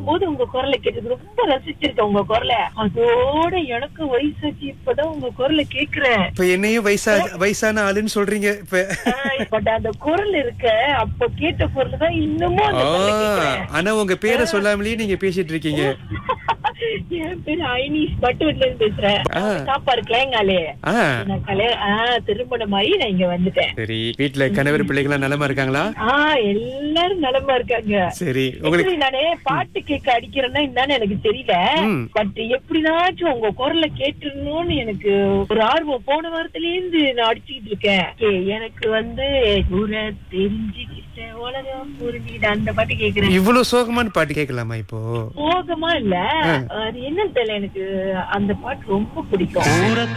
போது உங்க குரலை கேட்டது ரொம்ப ரசிச்சிருக்கேன் உங்க குரலை அதோட எனக்கு வயசாச்சு இப்பதான் உங்க குரலை கேக்குறேன் இப்ப என்னையும் வயசா வயசான ஆளுன்னு சொல்றீங்க இப்ப பட் அந்த குரல் இருக்க அப்ப கேட்ட குரல் தான் இன்னமும் அந்த குரலை ஆ, கேக்குறேன். ஆனா உங்க பேரை சொல்லாமலேயே நீங்க பேசிட்டு இருக்கீங்க என் பேரு ஐனிஸ் பட்டுவட்ல இருந்து பேசுறேன் ஆ. சாப்பாடு கிளைங்காலே ஆ நான் கல்யாணம் ஆ, திருமணமாயி நான் இங்க வந்துட்டேன் சரி வீட்டுல கணவர் பிள்ளைகள்லாம் நலமா இருக்காங்களா ஆ எல்லாரும் நலமா இருக்காங்க சரி உங்களுக்கு எப்படி நானே பாட்டு கேட்க அடிக்கிறேன்னா என்னன்னு எனக்கு தெரியல ம். பட் எப்படினாச்சும் உங்க குரலை கேட்டுடணும்னு எனக்கு ஒரு ஆர்வம் போன வாரத்துல இருந்து நான் அடிச்சுக்கிட்டு இருக்கேன் Okay, எனக்கு வந்து ஊர தெரிஞ்சுக்கிட்ட உலகம் புரிஞ்சுக்கிட்ட அந்த பாட்டு கேக்குறேன் இவ்வளவு சோகமான பாட்டு கேட்கலாமா இப்போ போகமா இல்ல அது என்னன்னு தெரியல எனக்கு அந்த பாட்டு ரொம்ப பிடிக்கும்